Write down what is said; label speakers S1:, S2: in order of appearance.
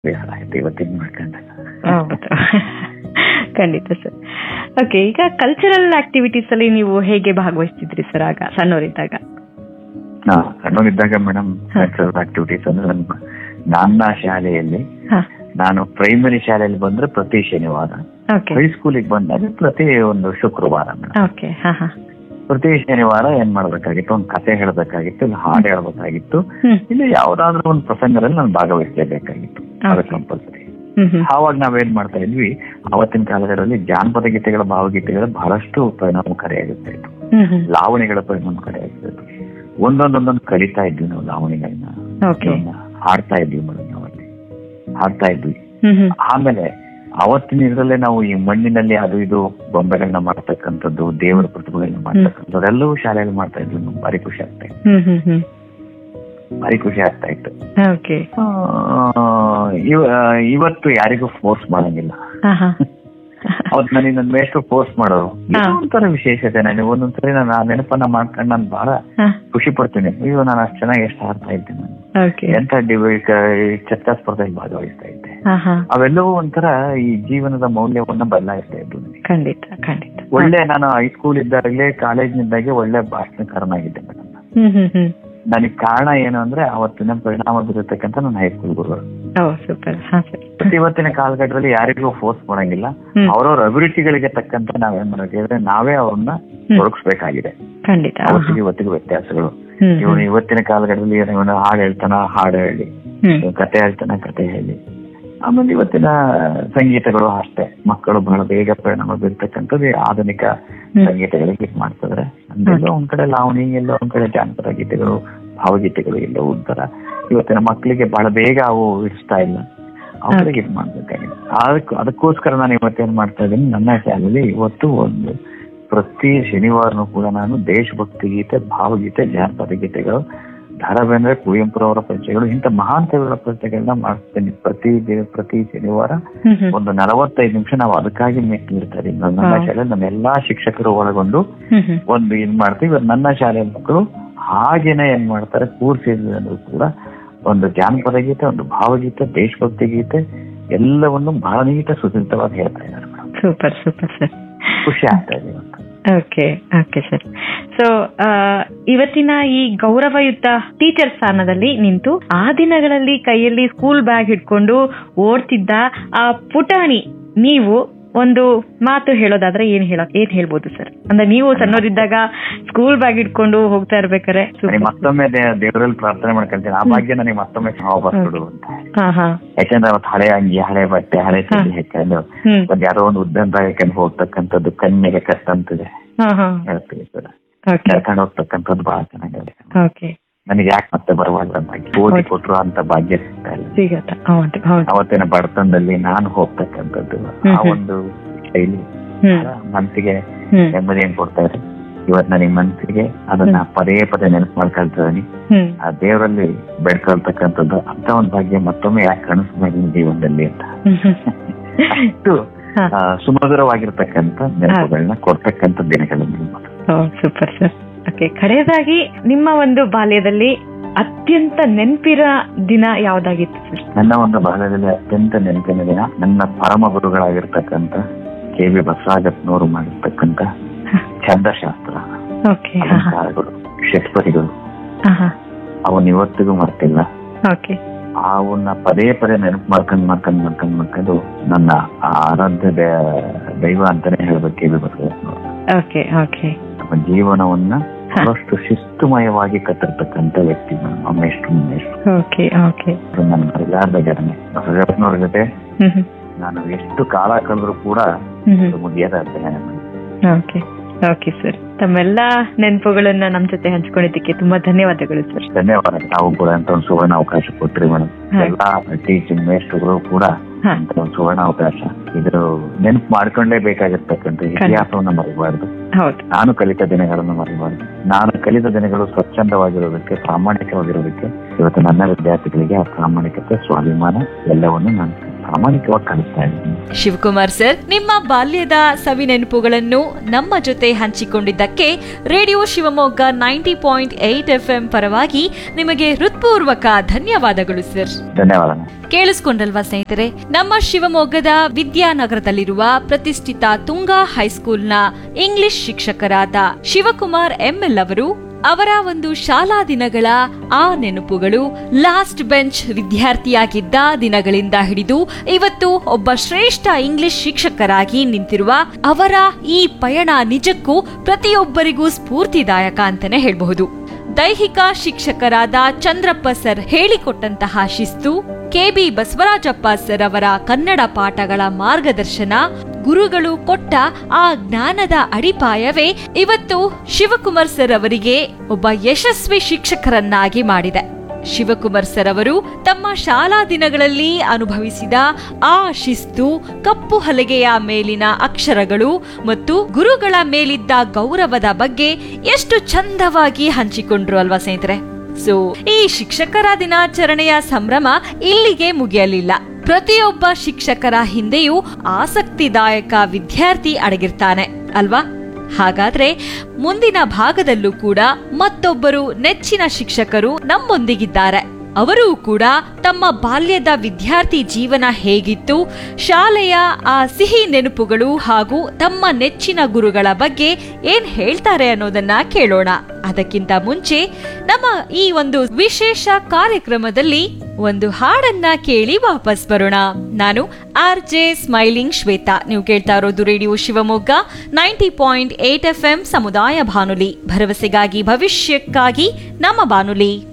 S1: ಬೇಸರ ಆಯ್ತು ಇವತ್ತಿನ ಮಾಡ್ಕೊಂಡಾಗ
S2: ಹೌದು ಖಂಡಿತ ಸರ್ ಓಕೆ ಈಗ ಕಲ್ಚರಲ್ ಆಕ್ಟಿವಿಟೀಸ್ ಅಲ್ಲಿ ನೀವು ಹೇಗೆ ಭಾಗವಹಿಸ್ತಿದ್ರಿ ಸರ್ ಆಗ ಸಣ್ಣವರಿದ್ದಾಗ
S1: ಹಾ ಸಣ್ಣವರಿದ್ದಾಗ ಮೇಡಮ್ ಕಲ್ಚರಲ್ ಆಕ್ಟಿವಿಟೀಸ್ ಅಂದ್ರೆ ನನ್ನ ನನ್ನ ಶಾಲೆಯಲ್ಲಿ
S2: ಹಾ
S1: ನಾನು ಪ್ರೈಮರಿ ಶಾಲೆಯಲ್ಲಿ ಬಂದ್ರೆ ಪ್ರತಿ ಶನಿವಾರ
S2: ಓಕೆ
S1: ಹೈಸ್ಕೂಲಿಗೆ ಬಂದಾಗ ಪ್ರತಿ ಒಂದು ಶುಕ್ರವಾರ ಮೇಡಮ್
S2: ಓಕೆ ಹಾ ಹಾ
S1: ಪ್ರತಿ ಶನಿವಾರ ಏನ್ ಮಾಡ್ಬೇಕಾಗಿತ್ತು ಒಂದು ಕತೆ ಹೇಳ್ಬೇಕಾಗಿತ್ತು ಇಲ್ಲ ಹಾಡು ಹೇಳ್ಬೇಕಾಗಿತ್ತು
S2: ಹ್ಮ್
S1: ಇಲ್ಲ ಯಾವ್ದಾದ್ರು ಒಂದು ಪ್ರಸಂಗದಲ್ಲಿ ನಾನು ಭಾಗವಹಿಸಲೇಬೇಕಾಗಿತ್ತು ಅದು
S2: Okay.
S1: ಕಂಪಲ್ಸರಿ
S2: ಹ್ಮ್ ಹ್ಮ್
S1: ಆವಾಗ ನಾವೇನ್ ಮಾಡ್ತಾ ಇದ್ವಿ ಅವತ್ತಿನ ಕಾಲಗಳಲ್ಲಿ ಜಾನಪದ ಗೀತೆಗಳ ಭಾವಗೀತೆಗಳು ಬಹಳಷ್ಟು ಪರಿಣಾಮಕಾರಿಯಾಗುತ್ತೆ ಇತ್ತು
S2: ಹ್ಮ್ ಹ್ಮ್
S1: ಲಾವಣಿಗಳ ಪರಿಣಾಮಕಾರಿಯಾಗುತ್ತೆ ಒಂದೊಂದೊಂದೊಂದು ಕಲಿತಾ ಇದ್ವಿ ನಾವು ಲಾವಣಿಗಳನ್ನ
S2: ಓಕೆ
S1: ಇವನ್ನ ಹಾಡ್ತಾ ಇದ್ವಿ ಮೇಡಮ್ ನಾವಲ್ಲಿ ಹಾಡ್ತಾ ಇದ್ವಿ
S2: ಹ್ಮ್ ಹ್ಮ್
S1: ಆಮೇಲೆ ಅವತ್ತಿನ ಇದರಲ್ಲೇ ನಾವು ಈ ಮಣ್ಣಿನಲ್ಲಿ ಅದು ಇದು ಬೊಂಬೆಗಳನ್ನ ಮಾಡ್ತಕ್ಕಂಥದ್ದು ದೇವರ ಪ್ರತಿಭೆಗಳನ್ನ ಮಾಡ್ತಕ್ಕಂಥದ್ದು ಅದೆಲ್ಲವೂ ಶಾಲೆಯಲ್ಲಿ ಮಾಡ್ತಾ ಇದ್ವಿ ನಮ್ಗೆ ಭಾರಿ ಖುಷಿ ಆಗ್ತಾ ಇತ್ತು
S2: ಹ್ಮ್ ಹ್ಮ್ ಹ್ಮ್
S1: ಭಾರಿ ಖುಷಿ ಆಗ್ತಾ ಇತ್ತು
S2: ಓಕೆ
S1: ಆ, ಇವ- ಇವತ್ತು ಯಾರಿಗೂ ಫೋರ್ಸ್ ಮಾಡಂಗಿಲ್ಲ
S2: ಹಾ ಹಾ
S1: ಅವತ್ತು ನನಗೆ ನನ್ನ ಮೇಷ್ಟ್ರು ಫೋರ್ಸ್ ಮಾಡೋರು
S2: ಹಾ.
S1: ಏನೋ ಒಂಥರ ವಿಶೇಷತೆ ನನಗೆ ಒಂದೊಂದ್ಸರಿ ನಾನು ಆ ನೆನಪನ್ನ ಮಾಡ್ಕೊಂಡು ನಾನು ಬಹಳ
S2: ಹಾ
S1: ಖುಷಿ ಪಡ್ತೀನಿ ಅಯ್ಯೋ ನಾನು ಅಷ್ಟು ಚೆನ್ನಾಗಿ ಎಷ್ಟು ಆಡ್ತಾ ಇದ್ದೀನಿ ನಾನು
S2: ಓಕೆ
S1: ಎಂತ ಡಿವಿ ಚರ್ಚಾ ಸ್ಪರ್ಧೆಯಲ್ಲಿ ಭಾಗವಹಿಸ್ತಾ ಇದ್ದೆ
S2: ಹಾ ಹಾ
S1: ಅವೆಲ್ಲವೂ ಒಂಥರ ಈ ಜೀವನದ ಮೌಲ್ಯವನ್ನ ಬದಲಾಯಿಸ್ತಾ ಇದ್ದು ನನಗೆ
S2: ಖಂಡಿತ ಖಂಡಿತ
S1: ಒಳ್ಳೆ ನಾನು ಹೈಸ್ಕೂಲ್ ಇದ್ದಾಗಲೇ ಕಾಲೇಜಿನಿದ್ದಾಗೆ ಒಳ್ಳೆ ಭಾಷಣಕಾರನಾಗಿದ್ದೆ ಮೇಡಮ್
S2: ಹ್ಮ್ ಹ್ಮ್ ಹ್ಮ್
S1: ನನಗೆ ಕಾರಣ ಏನು ಅಂದ್ರೆ ಅವತ್ತಿನ ಪರಿಣಾಮ ಬೀರತಕ್ಕಂಥ ನನ್ನ ಹೈಸ್ಕೂಲ್ ಗುರುಗಳು
S2: ಓ ಸೂಪರ್ ಹಾ ಸರ್
S1: ಬಟ್ ಇವತ್ತಿನ ಕಾಲಘಟ್ಟದಲ್ಲಿ ಯಾರಿಗೂ ಫೋರ್ಸ್ ಮಾಡಂಗಿಲ್ಲ
S2: ಹ್ಮ್
S1: ಅವ್ರವ್ರ ಅಭಿರುಚಿಗಳಿಗೆ ತಕ್ಕಂತೆ ನಾವೇನ್ ಮಾಡೋಕೆ ನಾವೇ ಅವ್ರನ್ನ
S2: ಹ್ಮ್.
S1: ತೊಡಗಿಸ್ಬೇಕಾಗಿದೆ
S2: ಖಂಡಿತ ಹಾ, ಹಾ.
S1: ಅವತ್ತಿಗೆ ಇವತ್ತಿಗೆ ವ್ಯತ್ಯಾಸಗಳು
S2: ಹ್ಮ್
S1: ಇವನು ಇವತ್ತಿನ ಕಾಲಘಟ್ಟದಲ್ಲಿ ಏನು ಇವನು ಹಾಡು ಹೇಳ್ತಾನ ಹಾಡು ಹೇಳಿ
S2: ಹ್ಮ್
S1: ಇವ್ನು ಕತೆ ಹೇಳ್ತಾನ ಕತೆ ಹೇಳಿ ಆಮೇಲೆ ಇವತ್ತಿನ ಸಂಗೀತಗಳು ಅಷ್ಟೇ ಮಕ್ಕಳು ಬಹಳ ಬೇಗ ಪರಿಣಾಮ ಬೀರ್ತಕ್ಕಂಥದ್ದು ಈ ಆಧುನಿಕ
S2: ಹ್ಮ್.
S1: ಸಂಗೀತಗಳಿಗೆ ಇದು ಮಾಡ್ತಿದ್ರೆ ಎಲ್ಲೋ ಒಂದ್ ಕಡೆ ಲಾವಣಿ ಎಲ್ಲೋ ಒಂದ್ ಕಡೆ ಜಾನಪದ ಗೀತೆಗಳು ಭಾವಗೀತೆಗಳು ಎಲ್ಲೋ ಒಂಥರ ಇವತ್ತಿನ ಮಕ್ಕಳಿಗೆ ಬಹಳ ಬೇಗ ಅವು ಇಡಿಸ್ತಾ ಇಲ್ಲ ಅವ್ರಿಗೆ ಇದು ಮಾಡ್ಬೇಕಾಗಿದೆ ಅದಕ್ಕೆ ಅದಕ್ಕೋಸ್ಕರ ನಾನು ಇವತ್ತೇನ್ ಮಾಡ್ತಾ ಇದ್ದೀನಿ ನನ್ನ ಶಾಲೆಯಲ್ಲಿ ಇವತ್ತು ಒಂದು ಪ್ರತಿ ಶನಿವಾರನೂ ಕೂಡ ನಾನು ದೇಶಭಕ್ತಿ ಗೀತೆ ಭಾವಗೀತೆ ಜಾನಪದ ಗೀತೆಗಳು ದ ರಾ ಬೇಂದ್ರೆ ಕುವೆಂಪುರವರ ಪರಿಚಯಗಳು ಇಂಥ ಮಹಾನ್ ಕವಿಗಳ ಪರಿಚಯಗಳನ್ನ ಮಾಡ್ತೇನೆ ಪ್ರತಿ ದಿನ ಪ್ರತಿ ಶನಿವಾರ
S2: ಹ್ಮ್ ಹ್ಮ್
S1: ಒಂದು ನಲವತ್ತೈದು ನಿಮಿಷ ನಾವು ಅದಕ್ಕಾಗಿ ಮೀಸಲಿಡ್ತಾ ಇದೀವಿ ನನ್ನ
S2: ಹಾ.
S1: ಶಾಲೆಯಲ್ಲಿ ನಮ್ಮ ಎಲ್ಲಾ ಶಿಕ್ಷಕರು ಒಳಗೊಂಡು
S2: ಹ್ಮ್ ಹ್ಮ್
S1: ಒಂದು ಇದ್ ಮಾಡ್ತೀವಿ ಇವತ್ತು ನನ್ನ ಶಾಲೆಯ ಮಕ್ಕಳು ಹಾಗೇನೆ ಏನ್ ಮಾಡ್ತಾರೆ ಕೂರ್ಸಿದ್ರು ಕೂಡ ಒಂದು ಜಾನಪದ ಗೀತೆ ಒಂದು ಭಾವಗೀತೆ ದೇಶಭಕ್ತಿ ಗೀತೆ ಎಲ್ಲವನ್ನು ಬಹಳ ನೀಟ ಸುಸಂತವಾಗಿ ಹೇಳ್ತಾ ಇದ್ದಾರೆ ಮೇಡಮ್
S2: ಸೂಪರ್ ಸೂಪರ್ ಸರ್
S1: ಖುಷಿ ಆಗ್ತಾ ಇದೆ ಇವತ್ತು
S2: ಓಕೆ ಓಕೆ ಸರ್ ಸೊ ಇವತ್ತಿನ ಈ ಗೌರವಯುತ ಟೀಚರ್ ಸ್ಥಾನದಲ್ಲಿ ನಿಂತು ಆ ದಿನಗಳಲ್ಲಿ ಕೈಯಲ್ಲಿ ಸ್ಕೂಲ್ ಬ್ಯಾಗ್ ಹಿಡ್ಕೊಂಡು ಓಡ್ತಿದ್ದ ಆ ಪುಟಾಣಿ ನೀವು ಒಂದು ಮಾತು ಹೇಳೋದಾದ್ರೆ ಏನ್ ಹೇಳ ಏನ್ ಹೇಳ್ಬೋದು ಸರ್ ಅಂದ್ರೆ ನೀವು ಸಣ್ಣವರಿದ್ದಾಗ ಸ್ಕೂಲ್ ಬ್ಯಾಗ್ ಇಟ್ಕೊಂಡು ಹೋಗ್ತಾ ಇರ್ಬೇಕಾರೆ
S1: ನನಗೆ ಮತ್ತೊಮ್ಮೆ ದೇ- ದೇವರಲ್ಲಿ ಪ್ರಾರ್ಥನೆ ಮಾಡ್ಕೊಳ್ತೀನಿ ಆ ಭಾಗ್ಯ ನನಗೆ ಮತ್ತೊಮ್ಮೆ ವಾಪಸ್ ಕೊಡು ಅಂತ
S2: ಹಾ ಹಾ
S1: ಯಾಕಂದ್ರೆ ಅವತ್ತು ಹಳೆ ಅಂಗಿ ಹಳೆ ಬಟ್ಟೆ ಹಳೆ ಚಡ್ಡಿ ಹಾಕೊಂಡು
S2: ಹ್ಮ್
S1: ಒಂದ್ ಯಾರೋ ಒಂದು ಉದ್ದನ್ ಹಾಕೊಂಡು ಹೋಗ್ತಕ್ಕಂಥದ್ದು ಕಣ್ಣಿಗೆ ಕಟ್ಟಂತದೆ
S2: ಹಾ ಹಾ
S1: ಹೇಳ್ತೀವಿ ಕೂಡ
S2: ಓಕೆ
S1: ಕರ್ಕೊಂಡು ಹೋಗ್ತಕ್ಕಂಥದ್ದು ಬಹಳ ಚೆನ್ನಾಗಿದೆ
S2: ಓಕೆ
S1: ನನಗೆ ಯಾಕೆ ಮತ್ತೆ ಬರಬಾರ್ದು ಅಂತ ಭಾಗ್ಯ ಓದಿ ಕೊಟ್ರು ಅಂತ ಭಾಗ್ಯ ಸಿಗ್ತಾ ಇಲ್ಲ
S2: ಸಿಗತ್ತ ಹೌದು ಹೌದು
S1: ಅವತ್ತಿನ ಬಡತನದಲ್ಲಿ ನಾನು ಹೋಗ್ತಕ್ಕಂಥದ್ದು ಆ
S2: ಹ್ಮ್.
S1: ಒಂದು ಶೈಲಿ
S2: ಹ್ಮ್
S1: ಬಹಳ ಮನಸ್ಸಿಗೆ
S2: ಹ್ಮ್
S1: ನೆಮ್ಮದಿಯನ್ನು ಕೊಡ್ತಾ ಇದೆ ಇವತ್ತು ನನಗೆ ಮನಸ್ಸಿಗೆ ಅದನ್ನ ಪದೇ ಪದೇ ನೆನಪು ಮಾಡ್ಕೊಳ್ತಾ ಇದೀನಿ
S2: ಹ್ಮ್
S1: ಆ ದೇವರಲ್ಲಿ ಬೇಡ್ಕೊಳ್ತಕ್ಕಂಥದ್ದು ಅಂತ ಒಂದು ಭಾಗ್ಯ ಮತ್ತೊಮ್ಮೆ ಯಾಕೆ ಕಾಣಿಸ್ಬೇಕು ಜೀವನದಲ್ಲಿ ಅಂತ ಅಷ್ಟು
S2: ಹಾ.
S1: ಆ, ಸುಮಧುರವಾಗಿರ್ತಕ್ಕಂಥ ನೆನಪುಗಳನ್ನ ಕೊಡ್ತಕ್ಕಂಥ ದಿನಗಳು
S2: ಸೂಪರ್ ಸರ್ ಓಕೆ ಕಡೆಯದಾಗಿ ನಿಮ್ಮ ಒಂದು ಬಾಲ್ಯದಲ್ಲಿ ಅತ್ಯಂತ ನೆನಪಿರ ದಿನ ಯಾವ್ದಾಗಿತ್ತು ಸರ್
S1: ನನ್ನ ಒಂದು ಬಾಲ್ಯದಲ್ಲಿ ಅತ್ಯಂತ ನೆನಪಿನ ದಿನ ನನ್ನ ಪರಮ ಗುರುಗಳಾಗಿರ್ತಕ್ಕಂಥ ಕೆ ವಿ ಬಸವರಾಜಪ್ಪನವರು ಮಾಡಿರ್ತಕ್ಕಂಥ ಛಂದಶಾಸ್ತ್ರ
S2: ಓಕೆ
S1: ಅಲಂಕಾರಗಳು ಷಟ್ಪದಿಗಳು ಅವನ್ ಇವತ್ತಿಗೂ ಮರ್ತಿಲ್ಲ
S2: ಓಕೆ
S1: ಅವನ್ನ ಪದೇ ಪದೇ ನೆನಪು ಮಾಡ್ಕೊಂಡ್ ಮಾಡ್ಕೊಂಡ್ ಮಾಡ್ಕೊಂಡ್ ಮಾಡ್ಕೊಂಡು ನನ್ನ ಆರಾಧ್ಯ ದೇ- ದೈವ ಅಂತಾನೆ ಹೇಳ್ಬೇಕು ಕೆ ವಿ ಬಸವರಾಜಪ್ಪನವರು
S2: ಓಕೆ ಓಕೆ
S1: ನಮ್ಮ ಜೀವನವನ್ನ ಬಹಳಷ್ಟು ಶಿಸ್ತುಮಯವಾಗಿ ಕಟ್ಟಿರ್ತಕ್ಕಂಥ ವ್ಯಕ್ತಿ ನಮ್ಮ ಎಷ್ಟು ಎಷ್ಟು
S2: ಓಕೆ ಓಕೆ
S1: ನನ್ನ ಮರಿಲಾರ್ದ ಘಟನೆ ಬಸವರಾಜಪ್ಪನವ್ರ ಜೊತೆ
S2: ಹ್ಮ್ ಹ್ಮ್
S1: ನಾನು ಎಷ್ಟು ಕಾಲ ಕಳೆದ್ರು ಕೂಡ
S2: ಹ್ಮ್ ಹ್ಮ್
S1: ಅದು ಮುಗಿಯದ ಅಧ್ಯಯನ
S2: ಓಕೆ ಓಕೆ ಸರ್ ತಮ್ಮೆಲ್ಲ ನೆನಪುಗಳನ್ನ ನಮ್ ಜೊತೆ ಹಂಚ್ಕೊಂಡಿದ್ದಕ್ಕೆ ತುಂಬಾ ಧನ್ಯವಾದಗಳು ಸರ್
S1: ಧನ್ಯವಾದ ತಾವು ಕೂಡ ಅಂತ ಒಂದು ಸುವರ್ಣ ಅವಕಾಶ ಕೊಟ್ರಿ ಮೇಡಮ್
S2: ಹಾ.
S1: ಎಲ್ಲಾ ಟೀಚಿಂಗ್ ಮೇಸ್ಟ್ರುಗಳು ಕೂಡ
S2: ಹಾ
S1: ಅಂತ ಒಂದು ಸುವರ್ಣ ಅವಕಾಶ ಇದು ನೆನಪು ಮಾಡ್ಕೊಂಡೇ ಬೇಕಾಗಿರ್ತಕ್ಕಂಥ ಇತಿಹಾಸವನ್ನ ಮರಿಬಾರ್ದು
S2: ಹೌದು
S1: ನಾನು ಕಲಿತ ದಿನಗಳನ್ನು ಮರಿಬಾರ್ದು ನಾನು ಕಲಿತ ದಿನಗಳು ಸ್ವಚ್ಛಂದವಾಗಿರೋದಕ್ಕೆ ಪ್ರಾಮಾಣಿಕವಾಗಿರೋದಕ್ಕೆ ಇವತ್ತು ನನ್ನ ವಿದ್ಯಾರ್ಥಿಗಳಿಗೆ ಆ ಪ್ರಾಮಾಣಿಕತೆ ಸ್ವಾಭಿಮಾನ ಎಲ್ಲವನ್ನು ನಾನು ಪ್ರಾಮಾಣಿಕವಾಗಿ ಕಲಿಸ್ತಾ ಇದ್ದೀನಿ
S3: ಶಿವಕುಮಾರ್ ಸರ್ ನಿಮ್ಮ ಬಾಲ್ಯದ ಸವಿ ನೆನಪುಗಳನ್ನು ನಮ್ಮ ಜೊತೆ ಹಂಚಿಕೊಂಡಿದ್ದಕ್ಕೆ radio Shivamogga ninety point eight F M ಪರವಾಗಿ ನಿಮಗೆ ಹೃತ್ಪೂರ್ವಕ ಧನ್ಯವಾದಗಳು ಸರ್
S1: ಧನ್ಯವಾದ
S3: ಕೇಳಿಸ್ಕೊಂಡಲ್ವಾ ಸ್ನೇಹಿತರೆ ನಮ್ಮ ಶಿವಮೊಗ್ಗದ ವಿದ್ಯಾನಗರದಲ್ಲಿರುವ ಪ್ರತಿಷ್ಠಿತ ತುಂಗಾ ಹೈಸ್ಕೂಲ್ನ ಇಂಗ್ಲಿಷ್ ಶಿಕ್ಷಕರಾದ ಶಿವಕುಮಾರ್ ಎಂಎಲ್ ಅವರು ಅವರ ಒಂದು ಶಾಲಾ ದಿನಗಳ ಆ ನೆನಪುಗಳು ಲಾಸ್ಟ್ ಬೆಂಚ್ ವಿದ್ಯಾರ್ಥಿಯಾಗಿದ್ದ ದಿನಗಳಿಂದ ಹಿಡಿದು ಇವತ್ತು ಒಬ್ಬ ಶ್ರೇಷ್ಠ ಇಂಗ್ಲಿಷ್ ಶಿಕ್ಷಕರಾಗಿ ನಿಂತಿರುವ ಅವರ ಈ ಪಯಣ ನಿಜಕ್ಕೂ ಪ್ರತಿಯೊಬ್ಬರಿಗೂ ಸ್ಫೂರ್ತಿದಾಯಕ ಅಂತಾನೆ ಹೇಳಬಹುದು ದೈಹಿಕ ಶಿಕ್ಷಕರಾದ ಚಂದ್ರಪ್ಪ ಸರ್ ಹೇಳಿಕೊಟ್ಟಂತಹ ಶಿಸ್ತು ಕೆಬಿ ಬಸವರಾಜಪ್ಪ ಸರ್ ಅವರ ಕನ್ನಡ ಪಾಠಗಳ ಮಾರ್ಗದರ್ಶನ ಗುರುಗಳು ಕೊಟ್ಟ ಆ ಜ್ಞಾನದ ಅಡಿಪಾಯವೇ ಇವತ್ತು ಶಿವಕುಮಾರ್ ಸರ್ ಅವರಿಗೆ ಒಬ್ಬ ಯಶಸ್ವಿ ಶಿಕ್ಷಕರನ್ನಾಗಿ ಮಾಡಿದೆ ಶಿವಕುಮಾರ್ ಸರ್ ಅವರು ತಮ್ಮ ಶಾಲಾ ದಿನಗಳಲ್ಲಿ ಅನುಭವಿಸಿದ ಆ ಶಿಸ್ತು ಕಪ್ಪು ಹಲಗೆಯ ಮೇಲಿನ ಅಕ್ಷರಗಳು ಮತ್ತು ಗುರುಗಳ ಮೇಲಿದ್ದ ಗೌರವದ ಬಗ್ಗೆ ಎಷ್ಟು ಚಂದವಾಗಿ ಹಂಚಿಕೊಂಡ್ರು ಅಲ್ವಾ ಸ್ನೇಹಿತರೆ ಸೊ ಈ ಶಿಕ್ಷಕರ ದಿನಾಚರಣೆಯ ಸಂಭ್ರಮ ಇಲ್ಲಿಗೆ ಮುಗಿಯಲಿಲ್ಲ ಪ್ರತಿಯೊಬ್ಬ ಶಿಕ್ಷಕರ ಹಿಂದೆಯೂ ಆಸಕ್ತಿದಾಯಕ ವಿದ್ಯಾರ್ಥಿ ಅಡಗಿರ್ತಾನೆ ಅಲ್ವಾ ಹಾಗಾದ್ರೆ ಮುಂದಿನ ಭಾಗದಲ್ಲೂ ಕೂಡ ಮತ್ತೊಬ್ಬರು ನೆಚ್ಚಿನ ಶಿಕ್ಷಕರು ನಮ್ಮೊಂದಿಗಿದ್ದಾರೆ ಅವರೂ ಕೂಡ ತಮ್ಮ ಬಾಲ್ಯದ ವಿದ್ಯಾರ್ಥಿ ಜೀವನ ಹೇಗಿತ್ತು ಶಾಲೆಯ ಆ ಸಿಹಿ ನೆನಪುಗಳು ಹಾಗೂ ತಮ್ಮ ನೆಚ್ಚಿನ ಗುರುಗಳ ಬಗ್ಗೆ ಏನ್ ಹೇಳ್ತಾರೆ ಅನ್ನೋದನ್ನ ಕೇಳೋಣ ಅದಕ್ಕಿಂತ ಮುಂಚೆ ನಮ್ಮ ಈ ಒಂದು ವಿಶೇಷ ಕಾರ್ಯಕ್ರಮದಲ್ಲಿ ಒಂದು ಹಾಡನ್ನ ಕೇಳಿ ವಾಪಸ್ ಬರೋಣ ನಾನು ಆರ್ ಜೆ ಸ್ಮೈಲಿಂಗ್ ಶ್ವೇತಾ ನೀವು ಕೇಳ್ತಾ ಇರೋದು radio Shivamogga ninety point eight F M ಸಮುದಾಯ ಬಾನುಲಿ ಭರವಸೆಗಾಗಿ ಭವಿಷ್ಯಕ್ಕಾಗಿ ನಮ್ಮ ಬಾನುಲಿ